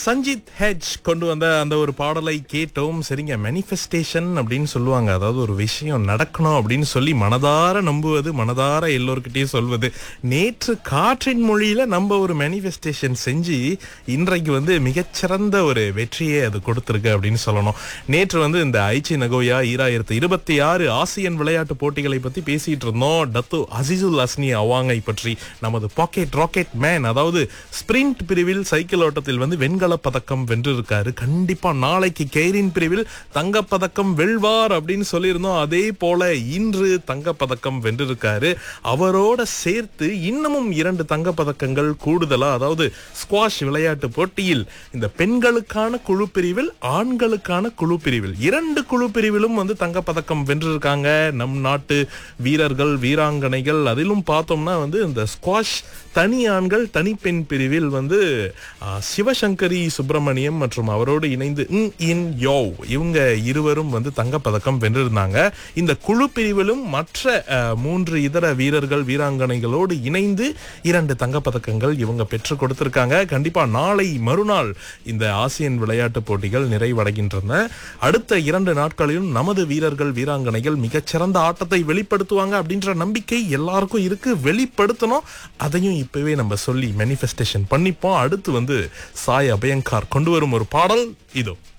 சஞ்சித் H கொண்டு வந்த அந்த ஒரு பாடலை கேட்டோம் சரிங்க மேனிஃபெஸ்டேஷன் அப்படின்னு சொல்லுவாங்க அதாவது ஒரு விஷயம் நடக்கணும் அப்படின்னு சொல்லி மனதார நம்புவது மனதார எல்லோருக்கிட்டையும் சொல்வது நேற்று காற்றின் மொழியில நம்ம ஒரு மேனிஃபெஸ்டேஷன் செஞ்சு இன்றைக்கு வந்து மிகச்சிறந்த ஒரு வெற்றியை அது கொடுத்திருக்கு அப்படின்னு சொல்லணும் நேற்று வந்து இந்த ஐச்சி நகோயா ஈராயிரத்து இருபத்தி ஆறு ஆசியன் விளையாட்டு போட்டிகளை பத்தி பேசிட்டு இருந்தோம் டத்து அசிசுல் அஸ்னி அவாங்கை பற்றி நமது பாக்கெட் ராக்கெட் மேன் அதாவது ஸ்பிரிண்ட் பிரிவில் சைக்கிள் ஓட்டத்தில் வந்து வெண்கல பதக்கம் வென்றிருக்காரு கண்டிப்பா நாளைக்கு கெய்ரின் பிரிவில் தங்கப்பதக்கம் வெல்வார் அப்படின்னு சொல்லியிருந்தோம் அதே போல இன்று தங்கப்பதக்கம் வென்றிருக்காரு அவரோட சேர்த்து இன்னமும் இரண்டு தங்கப்பதக்கங்கள் கூடுதலா அதாவது ஸ்குவாஷ் விளையாட்டு போட்டியில் இந்த பெண்களுக்கான குழு பிரிவில் ஆண்களுக்கான குழு பிரிவில் இரண்டு குழு பிரிவிலும் வந்து தங்கப்பதக்கம் வென்றிருக்காங்க நம் நாட்டு வீரர்கள் வீராங்கனைகள் அதிலும் பார்த்தோம்னா வந்து இந்த ஸ்குவாஷ் தனி ஆண்கள் தனி பெண் பிரிவில் வந்து ஆ, சிவசங்கரி சுப்பிரமணியம் மற்றும் அவரோடு இணைந்து ங் இன் யோ இவங்க இருவரும் வந்து தங்கப்பதக்கம் வென்றிருந்தாங்க இந்த குழு பிரிவிலும் மற்ற ஆ, மூன்று இதர வீரர்கள் வீராங்கனைகளோடு இணைந்து இரண்டு தங்கப்பதக்கங்கள் இவங்க பெற்று கொடுத்திருக்காங்க கண்டிப்பா நாளை மறுநாள் இந்த ஆசியன் விளையாட்டு போட்டிகள் நிறைவடைகின்றன அடுத்த இரண்டு நாட்களிலும் நமது வீரர்கள் வீராங்கனைகள் மிகச்சிறந்த ஆட்டத்தை வெளிப்படுத்துவாங்க அப்படின்ற நம்பிக்கை எல்லாருக்கும் இருக்கு வெளிப்படுத்தணும் அதையும் இப்பவே நம்ம சொல்லி மேனிஃபெஸ்டேஷன் பண்ணிப்போம் அடுத்து வந்து சாய் அபயங்கார் கொண்டு வரும் ஒரு பாடல் இதோ